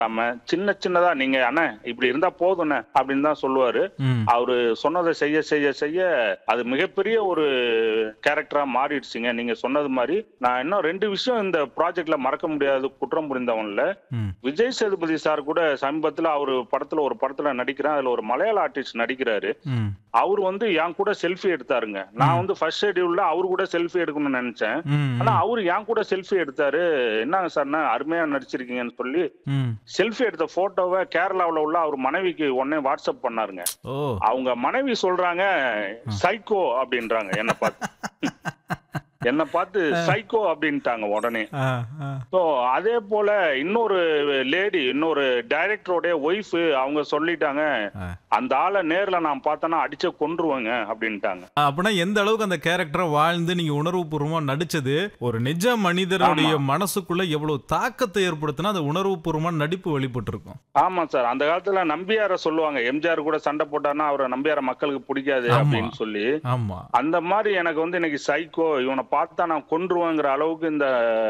நம்ம சின்ன சின்னதா நீங்க அண்ணே இப்படி இருந்தா போதும்ண்ணே அப்படின்னு தான் சொல்லுவாரு ம் அவரு சொன்னதை செய்ய செய்ய செய்ய அது மிகப்பெரிய ஒரு கேரக்டரா மாறிடுச்சுங்க நீங்க சொன்னது மாதிரி நான் இன்னும் ரெண்டு விஷயம் இந்த ப்ராஜெக்ட்ல மறக்க முடியாது குற்றம் புரிந்தவன்ல ம் விஜய் சேதுபதி சார் கூட சமீபத்துல அவரு படத்துல ஒரு படத்துல நடிக்கிறேன் அதுல ஒரு மலையாள ஆர்டிஸ்ட் நடிக்கிறாரு ம் அவர் வந்து என் கூட செல்ஃபி எடுத்தாருங்க நான் வந்து ஃபர்ஸ்ட் ஷெட்யூல்ல அவரு கூட செல்ஃபி எடுக்கணும்னு நினைச்சேன் ம் ஆனா அவரு என் கூட செல்ஃபி எடுத்தாரு என்னங்க சார்னா அருமையா நடிச்சிருக்கீங்கன்னு சொல்லி ம் செல்ஃபி எடுத்த போட்டோவை கேரளாவுல உள்ள அவர் மனைவிக்கு உடனே வாட்ஸ்அப் பண்ணாருங்க ஓ அவங்க மனைவி சொல்றாங்க சைக்கோ அப்படின்றாங்க என்ன பார்த்து என்ன பார்த்து சைக்கோ அப்படின்ட்டாங்க உடனே ஆ ஆ ஸோ அதே போல இன்னொரு லேடி இன்னொரு டைரக்டரோடைய ஒய்ஃப் அவங்க சொல்லிட்டாங்க ஆ. அந்த ஆளை நேர்ல நான் பார்த்தேன்னா அடிச்ச கொன்றுவேங்க அப்படின்ட்டாங்க அப்படின்னா எந்த அளவுக்கு அந்த கேரக்டரை வாழ்ந்து நீங்க உணர்வுபூர்வமா நடிச்சது ஒரு நிஜ மனிதனுடைய மனசுக்குள்ள எவ்வளவு தாக்கத்தை ஏற்படுத்தினா அந்த உணர்வுபூர்வமா நடிப்பு வெளிப்பட்டு இருக்கும் ஆமா சார் அந்த காலத்துல நம்பியார சொல்லுவாங்க எம்ஜிஆர் கூட சண்டை போட்டான்னா அவரை நம்பியார மக்களுக்கு பிடிக்காது ஆமா. அப்படின்னு சொல்லி ஆமா அந்த மாதிரி எனக்கு வந்து இன்னைக்கு சைக்கோ இவனை பார்த்தா நான் கொன்றுவேங்கிற அளவுக்கு இந்த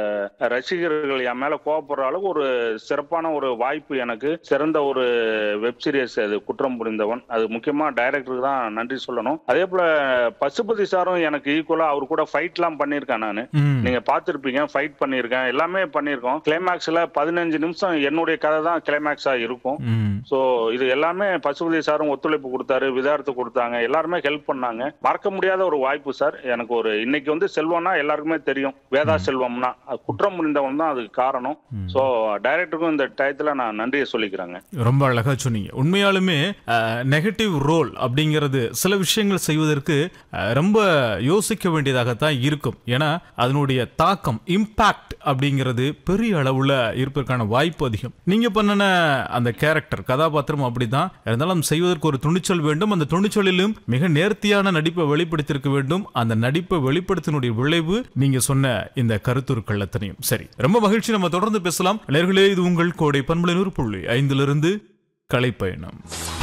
ரசிகர்கள் என் மேல கோவப்படுற அளவுக்கு ஒரு சிறப்பான ஒரு வாய்ப்பு எனக்கு சிறந்த ஒரு வெப் சீரிஸ் அது குற்றம் புரிந்தவன் அது முக்கியமா டைரக்டருக்கு தான் நன்றி சொல்லணும் அதே போல பசுபதி சாரும் எனக்கு ஈக்குவலா அவர் கூட ஃபைட் எல்லாம் பண்ணியிருக்கேன் நான் ம் நீங்க பார்த்திருப்பீங்க ஃபைட் பண்ணியிருக்கேன் எல்லாமே பண்ணியிருக்கோம் கிளைமேக்ஸ்ல பதினஞ்சு நிமிஷம் என்னுடைய கதை தான் கிளைமேக்ஸா இருக்கும் ம் சோ இது எல்லாமே பசுபதி சாரும் ஒத்துழைப்பு கொடுத்தாரு விதார்த்து கொடுத்தாங்க எல்லாருமே ஹெல்ப் பண்ணாங்க மறக்க முடியாத ஒரு வாய்ப்பு சார் எனக்கு ஒரு இன்னைக்கு வந்து செல்வம்னா எல்லாருக்குமே தெரியும் வேதா செல்வம்னா அது குற்றம் புரிந்தவன் தான் அதுக்கு காரணம் சோ டைரக்டருக்கும் இந்த டயத்துல நான் நன்றியை சொல்லிக்கிறேங்க ரொம்ப அழகா சொன்னீங்க உண்மையாலுமே நெகட்டிவ் ரோல் அப்படிங்கிறது சில விஷயங்கள் செய்வதற்கு அஹ், ரொம்ப யோசிக்க வேண்டியதாகத்தான் இருக்கும் ஏன்னா அதனுடைய தாக்கம் இம்பாக்ட் அப்படிங்கிறது பெரிய அளவுல இருப்பதற்கான வாய்ப்பு அதிகம் நீங்க பண்ணின அந்த கேரக்டர் கதாபாத்திரம் அப்படிதான் இருந்தாலும் செய்வதற்கு ஒரு துணிச்சல் வேண்டும் அந்த துணிச்சலிலும் மிக நேர்த்தியான நடிப்பை வெளிப்படுத்தியிருக்க வேண்டும் அந்த நடிப்பை வெளிப்படுத்தினுடைய விளைவு நீங்க சொன்ன இந்த கருத்துருக்கள் அத்தனையும் சரி ரொம்ப மகிழ்ச்சி நம்ம தொடர்ந்து பேசலாம் நேர்களே இது உங்கள் கோடை பண்பலை நூறு புள்ளி ஐந்திலிருந்து கலைப்பயணம்